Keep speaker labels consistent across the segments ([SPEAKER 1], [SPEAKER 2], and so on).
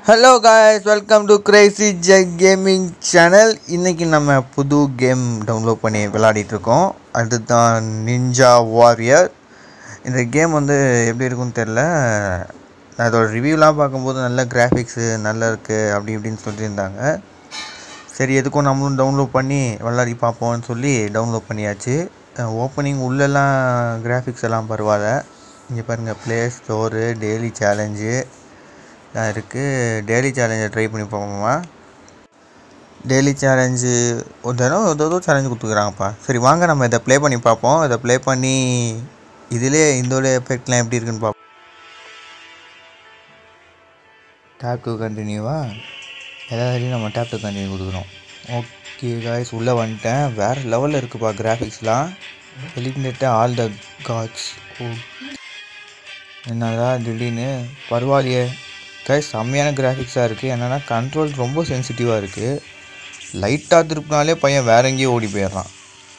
[SPEAKER 1] Hello guys welcome to crazy Jeg gaming channel இன்றைக்கி நம்ம புது கேம் டவுன்லோட் பண்ணி விளையாடிட்டு இருக்கோம் அதுதான் நிஞ்சா வாரியர் இந்த கேம் வந்து எப்படி இருக்குன்னு தெரில நான் அதோட ரிவ்யூலாம் பார்க்கும்போது நல்ல கிராஃபிக்ஸு நல்லா இருக்குது அப்படி இப்படின்னு சொல்லியிருந்தாங்க சரி எதுக்கும் நம்மளும் டவுன்லோட் பண்ணி விளையாடி பார்ப்போம்னு சொல்லி டவுன்லோட் பண்ணியாச்சு ஓப்பனிங் உள்ளெல்லாம் கிராஃபிக்ஸ் எல்லாம் பரவாயில்ல இங்கே பாருங்கள் ப்ளே ஸ்டோரு டெய்லி சேலஞ்சு தான் இருக்குது டெய்லி சேலஞ்சை ட்ரை பண்ணி பார்ப்போமா டெய்லி சேலஞ்சு ஒரு தடவை ஒரு தடவை சேலஞ்சு கொடுத்துக்குறாங்கப்பா சரி வாங்க நம்ம இதை ப்ளே பண்ணி பார்ப்போம் இதை ப்ளே பண்ணி இதிலே இதோட எஃபெக்ட்லாம் எப்படி இருக்குன்னு பார்ப்போம் டேப் டு கண்டினியூவா எல்லாத்தையும் நம்ம டேப் டு கண்டினியூ கொடுக்குறோம் ஓகே காய்ஸ் உள்ளே வந்துட்டேன் வேறு லெவலில் இருக்குப்பா கிராஃபிக்ஸ்லாம் எலிமினேட்ட ஆல் த காட்ஸ் ஓ என்னடா திடீர்னு பரவாயில்லையே கைஸ் செம்மையான கிராஃபிக்ஸாக இருக்குது என்னென்னா கண்ட்ரோல் ரொம்ப சென்சிட்டிவாக இருக்குது லைட்டாக திருப்பினாலே பையன் வேற எங்கேயோ ஓடி போயிடுறான்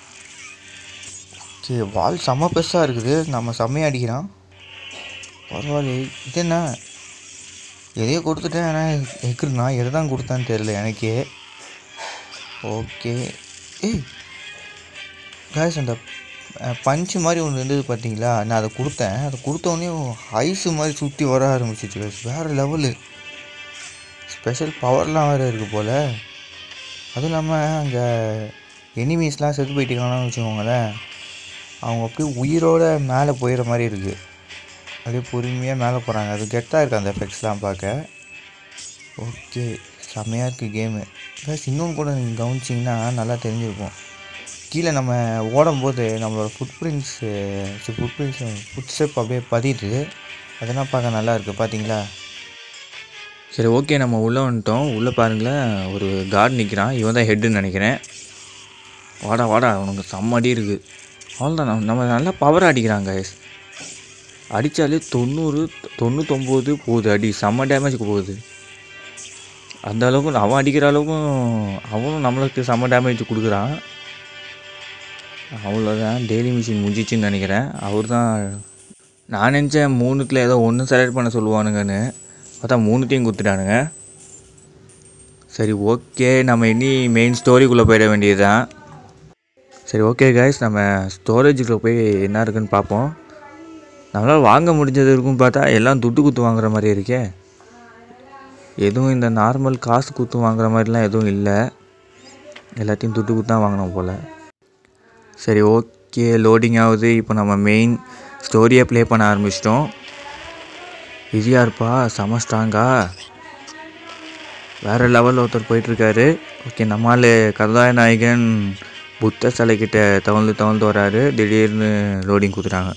[SPEAKER 1] ஓகே வால் செம்ம பெருசாக இருக்குது நம்ம செம்மையாக அடிக்கிறான் பரவாயில்லையே இது என்ன எதையோ கொடுத்துட்டேன் ஆனால் எக்குறா எதை தான் கொடுத்தான்னு தெரியல எனக்கே ஓகே ஏய் காய்ஸ் அந்த பஞ்சு மாதிரி ஒன்று இருந்தது பார்த்தீங்களா நான் அதை கொடுத்தேன் அதை கொடுத்தோடனே ஐஸு மாதிரி சுற்றி வர ஆரம்பிச்சிச்சு guys. வேறு லெவலு ஸ்பெஷல் பவர்லாம் வேறு இருக்குது போல் அதுவும் இல்லாமல் அங்கே எனிமீஸ்லாம் செத்து போயிட்டாங்கன்னு வச்சுக்கோங்களேன் அவங்க அப்படியே உயிரோட மேலே போயிடுற மாதிரி இருக்குது அப்படியே பொறுமையாக மேலே போகிறாங்க அது கெத்தாக இருக்குது அந்த எஃபெக்ட்ஸ்லாம் பார்க்க ஓகே செம்மையாக இருக்குது கேமு ப்ளஸ் இன்னொன்று கூட நீங்கள் கவனிச்சிங்கன்னா நல்லா தெரிஞ்சிருக்கும் கீழே நம்ம ஓடும்போது நம்மளோட footprints footprints footstep அப்படியே பதியுது அதெல்லாம் பார்க்க நல்லா இருக்குது பார்த்தீங்களா சரி ஓகே நம்ம உள்ளே வந்துட்டோம் உள்ளே பாருங்களேன் ஒரு கார்டு நிற்கிறான் இவன் தான் ஹெட்டுன்னு நினைக்கிறேன் வாடா வாடா அவனுக்கு செம்ம அடி இருக்குது அவ்வளோதான் நம்ம நம்ம நல்லா பவர் அடிக்கிறாங்க guys. அடித்தாலே தொண்ணூறு தொண்ணூத்தொம்பது போகுது அடி செம்ம டேமேஜுக்கு போகுது அந்த அளவுக்கு அவன் அடிக்கிற அளவுக்கும் அவனும் நம்மளுக்கு செம்ம டேமேஜ் கொடுக்குறான் அவ்வளோதான் டெய்லி மிஷின் முடிஞ்சிச்சுன்னு நினைக்கிறேன் அவர் தான் நான் நினச்சேன் மூணுத்தில் ஏதோ ஒன்று செலக்ட் பண்ண சொல்லுவானுங்கன்னு பார்த்தா மூணுத்தையும் கொடுத்துட்டானுங்க சரி ஓகே நம்ம இனி மெயின் ஸ்டோரிக்குள்ளே போயிட வேண்டியது தான் சரி ஓகே கைஸ் நம்ம ஸ்டோரேஜுக்குள்ளே போய் என்ன இருக்குன்னு பார்ப்போம் நம்மளால் வாங்க முடிஞ்சது இருக்குன்னு பார்த்தா எல்லாம் துட்டு குத்து வாங்குற மாதிரி இருக்கே எதுவும் இந்த நார்மல் காசு குத்து வாங்குற மாதிரிலாம் எதுவும் இல்லை எல்லாத்தையும் துட்டு குத்து தான் வாங்கினோம் போல் சரி ஓகே லோடிங் ஆகுது இப்போ நம்ம மெயின் ஸ்டோரியை ப்ளே பண்ண ஆரம்பிச்சிட்டோம் இது யாருப்பா செம ஸ்ட்ராங்கா வேறு லெவலில் ஒருத்தர் போயிட்டுருக்காரு ஓகே நம்மால் கதாநாயகன் புத்த சிலைக்கிட்ட தவழ்ந்து தவழ்ந்து வராரு திடீர்னு லோடிங் கொடுத்துட்டாங்க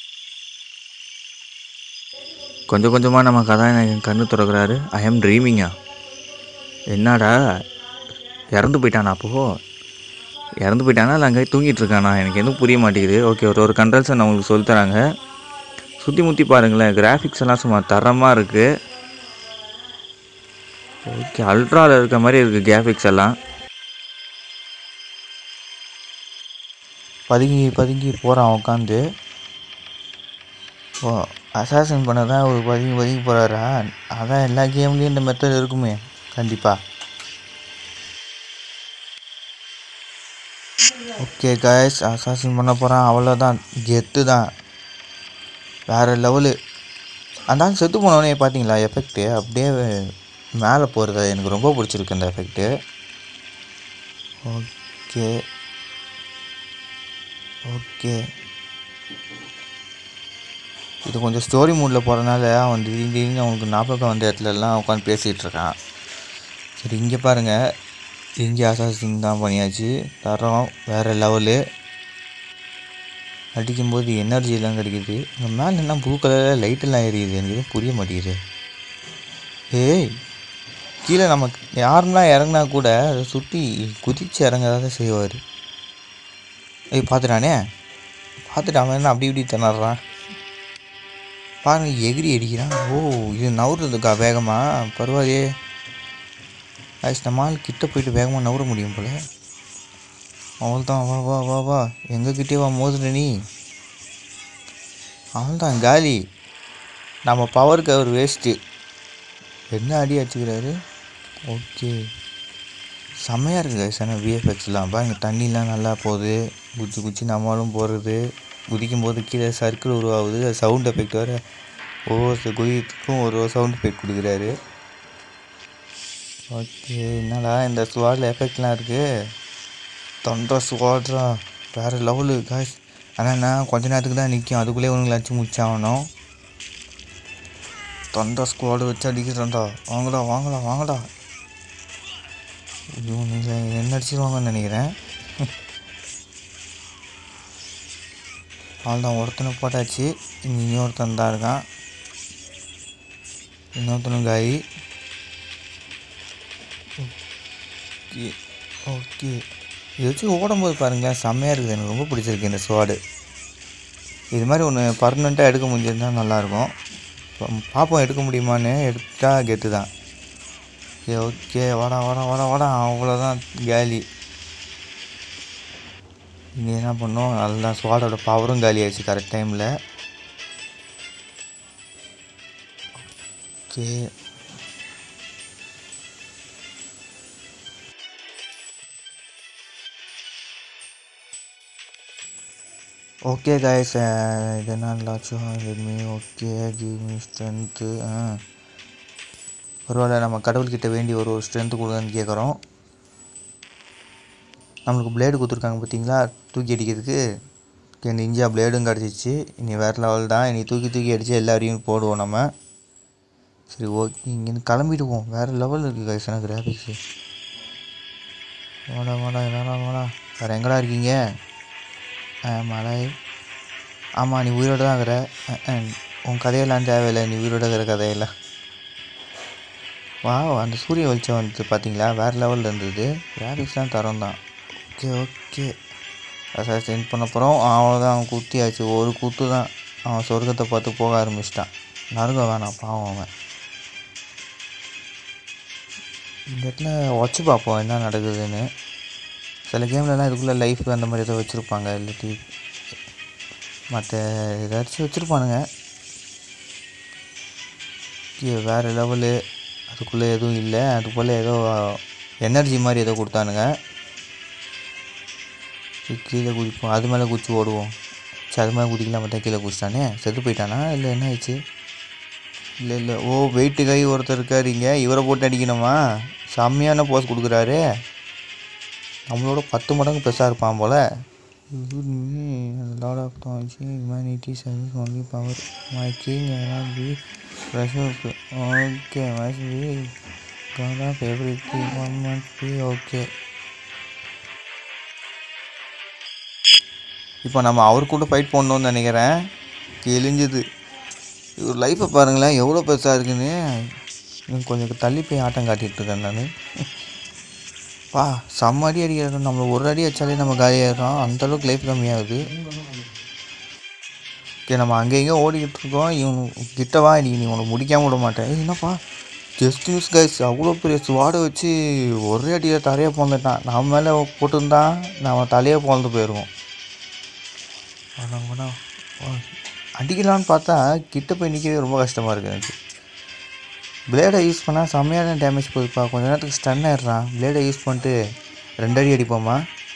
[SPEAKER 1] கொஞ்சம் கொஞ்சமாக நம்ம கதாநாயகன் கண்ணு திறக்கிறாரு ஐ ஆம் ட்ரீமிங்கா என்னடா இறந்து போயிட்டானா அப்போ இறந்து போயிட்டானா இல்லை அங்கே தூங்கிட்டு இருக்கானா எனக்கு எதுவும் புரிய மாட்டேங்குது ஓகே ஒரு ஒரு கண்ட்ரல்ஸை நான் உங்களுக்கு சொல்லித் தராங்க சுற்றி முற்றி பாருங்களேன் கிராஃபிக்ஸ் எல்லாம் சும்மா தரமாக இருக்குது ஓகே அல்ட்ராவில் இருக்க மாதிரி இருக்குது கிராஃபிக்ஸ் எல்லாம் பதுங்கி பதுங்கி போகிறான் உட்காந்து ஓ அசாசன் பண்ண தான் ஒரு பதுங்கி பதுங்கி போகிறாரா அதான் எல்லா கேம்லேயும் இந்த மெத்தட் இருக்குமே கண்டிப்பாக ஓகே காய்ஸ் அசாசின் பண்ண போகிறான் அவ்வளோதான் கெத்து தான் வேறு லெவலு அந்த ஆள் செத்து போனவனே பார்த்தீங்களா எஃபெக்ட்டு அப்படியே மேலே போகிறது எனக்கு ரொம்ப பிடிச்சிருக்கு அந்த எஃபெக்ட்டு ஓகே ஓகே இது கொஞ்சம் ஸ்டோரி மூடில் போகிறனால அவன் திடீர்னு திடீர்னு அவனுக்கு ஞாபகம் வந்த இடத்துலலாம் உட்காந்து பேசிகிட்டு இருக்கான் சரி இங்கே பாருங்கள் இங்கே அசாசிங் தான் பண்ணியாச்சு தரோம் வேறு லெவலு அடிக்கும்போது எனர்ஜிலாம் கிடைக்குது இங்கே மேலே என்ன ப்ளூ கலரில் லைட்டெல்லாம் எரியுது எனக்கு எதுவும் புரிய மாட்டேங்குது ஏய் கீழே நமக்கு யாருன்னா இறங்குனா கூட அதை சுற்றி குதித்து இறங்க தான் செய்வார் ஏய் பார்த்துட்டானே பார்த்துட்டு அவன் என்ன அப்படி இப்படி திணறான் பாருங்க எகிரி அடிக்கிறான் ஓ இது நவுறதுக்கா வேகமாக பரவாயில்லையே ஆயிடுச்சு நம்ம ஆள் கிட்ட போயிட்டு வேகமாக நவர முடியும் போல் அவள் தான் வா வா வா வா எங்ககிட்டே வா மோதுற நீ அவள் தான் காலி நம்ம பவருக்கு அவர் வேஸ்ட்டு என்ன அடி அடிச்சுக்கிறாரு ஓகே செம்மையாக இருக்குது கைஸ் ஆனால் விஎஃப்எக்ஸ்லாம் பாருங்க தண்ணிலாம் நல்லா போகுது குச்சி குச்சி நம்மளும் போகிறது குதிக்கும் போது கீழே சர்க்கிள் உருவாகுது சவுண்ட் எஃபெக்ட் வேறு ஒவ்வொரு குதிக்கும் ஒரு சவுண்ட் எஃபெக்ட் கொடுக்குறாரு ஓகே என்னடா இந்த ஸ்வாடில் எஃபெக்ட்லாம் இருக்குது தொண்டை ஸ்வாட்ரா வேறு லெவலு காய்ஸ் ஆனால் நான் கொஞ்ச நேரத்துக்கு தான் நிற்கும் அதுக்குள்ளே உனக்கு அடிச்சு முடிச்சாகணும் தொண்டை ஸ்குவாடு வச்சு அடிக்கிறேன்டா வாங்கடா வாங்கடா வாங்கடா ஐயோ நீங்கள் என்ன அடிச்சிருவாங்கன்னு நினைக்கிறேன் அவள் தான் ஒருத்தனை போட்டாச்சு இனி இன்னொருத்தன் தான் இருக்கான் இன்னொருத்தனும் காய் ஓகே ஓகே இது வச்சு ஓடும்போது பாருங்களேன் செம்மையாக இருக்குது எனக்கு ரொம்ப பிடிச்சிருக்கு இந்த ஸ்வாடு இது மாதிரி ஒன்று பர்மனெண்ட்டாக எடுக்க முடிஞ்சிருந்தா நல்லாயிருக்கும் இப்போ பார்ப்போம் எடுக்க முடியுமான்னு எடுத்தா கெத்து தான் ஓகே ஓகே வாடா வாடா வாடா வாடா அவ்வளோதான் காலி இனி என்ன பண்ணோம் நல்லா ஸ்வாடோட பவரும் காலி ஆயிடுச்சு கரெக்ட் டைமில் ஓகே ஓகே காய்ஸ் இது என்ன லாச்சும் ரெட்மி ஓகே ஜிமி ஸ்ட்ரென்த்து ஆ பரவாயில்ல நம்ம கடவுள்கிட்ட வேண்டி ஒரு ஒரு ஸ்ட்ரென்த்து கொடுங்கன்னு கேட்குறோம் நம்மளுக்கு பிளேடு கொடுத்துருக்காங்க பார்த்தீங்களா தூக்கி அடிக்கிறதுக்கு ஓகே நிஞ்சா பிளேடும் கிடச்சிச்சு இனி வேறு லெவல் தான் இனி தூக்கி தூக்கி அடித்து எல்லாரையும் போடுவோம் நம்ம சரி ஓகே இங்கேருந்து கிளம்பிடுவோம் வேறு லெவல் இருக்குது கைஸ் எனக்கு கிராஃபிக்ஸு வாடா வாடா வாடா வாடா வேறு எங்கடா இருக்கீங்க ஆ, மலை ஆமாம் நீ உயிரோடு தான் இருக்கிற அஹ், அஹ், உன் கதையெல்லாம் தேவையில்லை நீ உயிரோடு இருக்கிற கதையெல்லாம் வா அந்த சூரிய வெளிச்சம் வந்து பார்த்தீங்களா வேறு லெவலில் இருந்தது கிராஃபிக்ஸ்லாம் தரம் தான் ஓகே ஓகே அசாஸ் சென்ட் பண்ண போகிறோம் அவ்வளோதான் அவன் குத்தியாச்சு ஒரு குத்து தான் அவன் சொர்க்கத்தை பார்த்து போக ஆரம்பிச்சிட்டான் நரகம் வேணாம் பாவம் அவன் இந்த இடத்துல வச்சு பார்ப்போம் என்ன நடக்குதுன்னு சில கேம்லலாம் இதுக்குள்ளே லைஃப் அந்த மாதிரி ஏதோ வச்சுருப்பாங்க இல்லாட்டி மற்ற ஏதாச்சும் வச்சுருப்பானுங்க வேறு லெவலு அதுக்குள்ளே எதுவும் இல்லை அது போல் ஏதோ எனர்ஜி மாதிரி ஏதோ கொடுத்தானுங்க சரி, கீழே குதிப்போம் அது மேலே குதிச்சு ஓடுவோம் சரி அது மேலே குதிக்கலாம் பார்த்தா கீழே குதிச்சிட்டானே செத்து போயிட்டானா இல்லை என்ன ஆயிடுச்சு இல்லை இல்லை ஓ வெயிட்டு கை ஒருத்தர் இருக்காரு இங்கே இவரை போட்டு அடிக்கணுமா செம்மையான போஸ் கொடுக்குறாரு நம்மளோட பத்து மடங்கு பெருசாக இருப்பான் போல் lot of thoughts humanity service only power my king cannot be pressured okay must be god of everything one must be okay இப்போ நம்ம அவர் கூட ஃபைட் பண்ணணும்னு நினைக்கிறேன் கிழிஞ்சுது இவர் லைஃப்பை பாருங்களேன் எவ்வளோ பெருசாக இருக்குன்னு இன்னும் கொஞ்சம் தள்ளி போய் ஆட்டம் காட்டிகிட்டு இருக்கேன் நான் பா செம்ம அடி அடிக்கிறாங்க நம்மளை ஒரு அடி அடித்தாலே நம்ம காலியாகிறோம் அந்தளவுக்கு லைஃப் கம்மியாகுது ஓகே நம்ம அங்கே எங்கேயோ ஓடிக்கிட்டு இருக்கோம் இவனு கிட்ட வா நீ நீ உனக்கு முடிக்காம விட மாட்டேன் ஏய், என்னப்பா ஜஸ்ட் மிஸ் கைஸ் அவ்வளோ பெரிய ஸ்வாடை வச்சு ஒரே அடியில் தலையை பிறந்துட்டான் நம்ம மேலே போட்டிருந்தான் நம்ம தலையே பிறந்து போயிடுவோம் வேணாம் வேணாம் வா. அடிக்கலான்னு பார்த்தா கிட்ட போய் நிற்கவே ரொம்ப கஷ்டமாக இருக்குது எனக்கு பிளேடை யூஸ் பண்ணால் செம்மையான டேமேஜ் போகுதுப்பா கொஞ்ச நேரத்துக்கு ஸ்டன் ஆயிடுறான் பிளேடை யூஸ் பண்ணிட்டு ரெண்டு அடி அடிப்போமா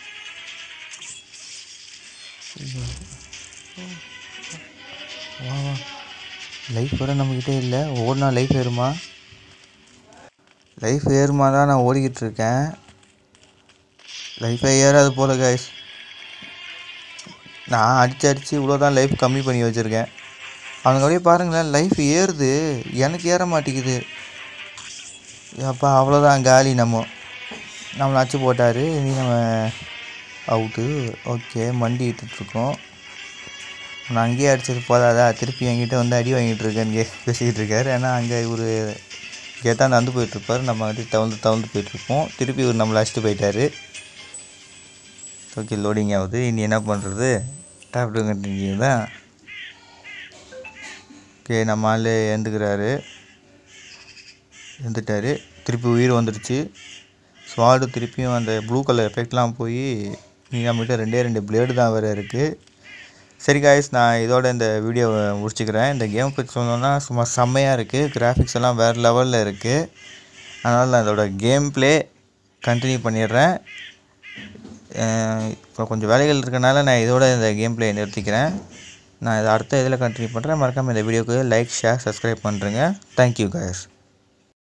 [SPEAKER 1] வா வா லைஃப் வேறு நம்மக்கிட்டே இல்லை ஓடினா லைஃப் ஏறுமா லைஃப் ஏறுமா தான் நான் ஓடிக்கிட்டு இருக்கேன் லைஃபே ஏறாது போல கைஸ் நான் அடிச்சு அடித்து இவ்வளோ தான் லைஃப் கம்மி பண்ணி வச்சுருக்கேன் அவனுங்க அப்படியே பாருங்களேன் லைஃப் ஏறுது எனக்கு ஏற மாட்டேங்குது அப்பா அவ்வளோதான் காலி நம்ம நம்மளை அடிச்சு போட்டார் இனி நம்ம அவுட்டு ஓகே மண்டி இருக்கோம் நான் அங்கேயே அடிச்சது போதாதா திருப்பி என்கிட்ட வந்து அடி வாங்கிட்டு இருக்கேன்னு கே பேசிக்கிட்டு இருக்காரு ஏன்னா அங்கே இவர் கேட்டால் நடந்து போயிட்டுருப்பார் நம்ம வந்து தவழ்ந்து தவழ்ந்து போயிட்டுருப்போம் திருப்பி இவர் நம்மளை அடிச்சுட்டு போயிட்டாரு ஓகே லோடிங் ஆகுது இனி என்ன பண்ணுறது டேப் கண்டினியூ தான் ஓகே நம்ம ஆள் எழுந்துக்கிறாரு எழுந்துட்டாரு திருப்பி உயிர் வந்துடுச்சு ஸ்வாடு திருப்பியும் அந்த ப்ளூ கலர் எஃபெக்ட்லாம் போய் நீ நம்மகிட்ட ரெண்டே ரெண்டு பிளேடு தான் வேறு இருக்குது சரி காய்ஸ் நான் இதோட இந்த வீடியோவை முடிச்சுக்கிறேன் இந்த கேம் பற்றி சொல்லணும்னா சும்மா செம்மையாக இருக்குது கிராஃபிக்ஸ் எல்லாம் வேறு லெவலில் இருக்குது அதனால் நான் இதோட கேம் ப்ளே கண்டினியூ பண்ணிடுறேன் அஹ் இப்போ கொஞ்சம் வேலைகள் இருக்கனால நான் இதோட இந்த கேம் ப்ளே நிறுத்திக்கிறேன் நான் இதை அடுத்த இதில் கண்டினியூ பண்ணுறேன் மறக்காமல் இந்த வீடியோக்கு லைக் ஷேர் சப்ஸ்கிரைப் பண்ணுறேங்க தேங்க்யூ guys